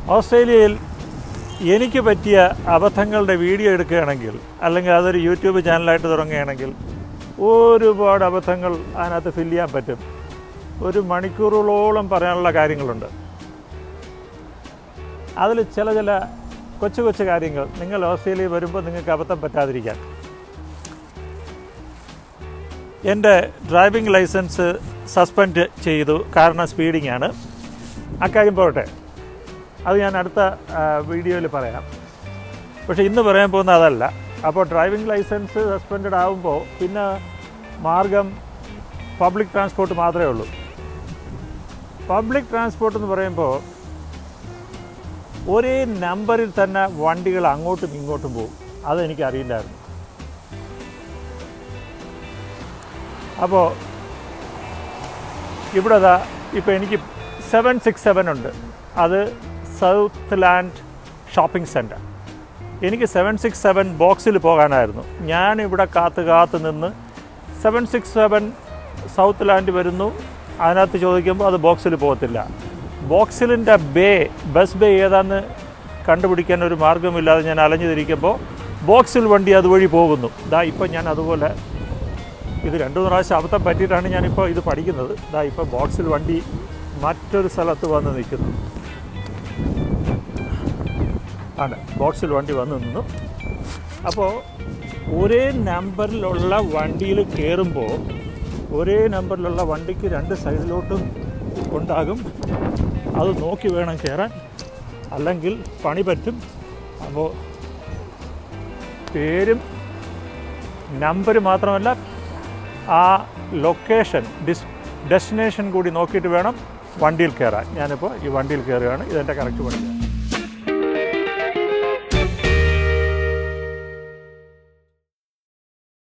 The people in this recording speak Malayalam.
ഓസ്ട്രേലിയയിൽ എനിക്ക് പറ്റിയ അബദ്ധങ്ങളുടെ വീഡിയോ എടുക്കുകയാണെങ്കിൽ അല്ലെങ്കിൽ അതൊരു യൂട്യൂബ് ചാനലായിട്ട് തുടങ്ങുകയാണെങ്കിൽ ഒരുപാട് അബദ്ധങ്ങൾ അതിനകത്ത് ഫില്ല് ചെയ്യാൻ പറ്റും ഒരു മണിക്കൂറുകളോളം പറയാനുള്ള കാര്യങ്ങളുണ്ട് അതിൽ ചില ചില കൊച്ചു കൊച്ചു കാര്യങ്ങൾ നിങ്ങൾ ഓസ്ട്രേലിയ വരുമ്പോൾ നിങ്ങൾക്ക് അബദ്ധം പറ്റാതിരിക്കാൻ എൻ്റെ ഡ്രൈവിംഗ് ലൈസൻസ് സസ്പെൻഡ് ചെയ്തു കാരണം സ്പീഡിംഗ് ആണ് അക്കാര്യം പോകട്ടെ അത് ഞാൻ അടുത്ത വീഡിയോയിൽ പറയാം പക്ഷേ ഇന്ന് പറയാൻ പോകുന്ന അതല്ല അപ്പോൾ ഡ്രൈവിംഗ് ലൈസൻസ് സസ്പെൻഡ് ആകുമ്പോൾ പിന്നെ മാർഗം പബ്ലിക് ട്രാൻസ്പോർട്ട് മാത്രമേ ഉള്ളൂ പബ്ലിക് ട്രാൻസ്പോർട്ട് എന്ന് പറയുമ്പോൾ ഒരേ നമ്പറിൽ തന്നെ വണ്ടികൾ അങ്ങോട്ടും ഇങ്ങോട്ടും പോകും അതെനിക്ക് അറിയില്ലായിരുന്നു അപ്പോൾ ഇവിടെ ദാ ഇപ്പോൾ എനിക്ക് സെവൻ സിക്സ് സെവൻ ഉണ്ട് അത് സൗത്ത് ലാൻഡ് ഷോപ്പിംഗ് സെൻറ്റർ എനിക്ക് സെവൻ സിക്സ് സെവൻ ബോക്സിൽ പോകാനായിരുന്നു ഞാൻ ഇവിടെ കാത്ത് കാത്ത് നിന്ന് seven six seven Southland വരുന്നു അതിനകത്ത് ചോദിക്കുമ്പോൾ അത് ബോക്സിൽ പോകത്തില്ല ബോക്സിലിൻ്റെ ബേ ബസ് ബേ ഏതാന്ന് കണ്ടുപിടിക്കാൻ ഒരു മാർഗ്ഗമില്ലാതെ ഞാൻ അലഞ്ഞു തിരിക്കുമ്പോൾ ബോക്സിൽ വണ്ടി അതുവഴി പോകുന്നു ഇതാ ഇപ്പം ഞാൻ അതുപോലെ ഇത് രണ്ടു മൂന്ന് പ്രാവശ്യം അബദ്ധം പറ്റിയിട്ടാണ് ഞാനിപ്പോൾ ഇത് പഠിക്കുന്നത് ഇതാ ഇപ്പോൾ ബോക്സിൽ വണ്ടി മറ്റൊരു സ്ഥലത്ത് വന്ന് നിൽക്കുന്നു ആണ് ബോക്സിൽ വണ്ടി വന്ന് നിന്നു അപ്പോൾ ഒരേ നമ്പറിലുള്ള വണ്ടിയിൽ കയറുമ്പോൾ ഒരേ നമ്പറിലുള്ള വണ്ടിക്ക് രണ്ട് സൈഡിലോട്ടും ഉണ്ടാകും അത് നോക്കി വേണം കയറാൻ അല്ലെങ്കിൽ പണി പറ്റും അപ്പോൾ പേരും നമ്പർ മാത്രമല്ല ആ ലൊക്കേഷൻ ഡിസ് ഡെസ്റ്റിനേഷൻ കൂടി നോക്കിയിട്ട് വേണം വണ്ടിയിൽ കയറാൻ ഞാനിപ്പോൾ ഈ വണ്ടിയിൽ കയറുകയാണ് ഇതെൻ്റെ കറക്റ്റ് വണ്ടിയാണ്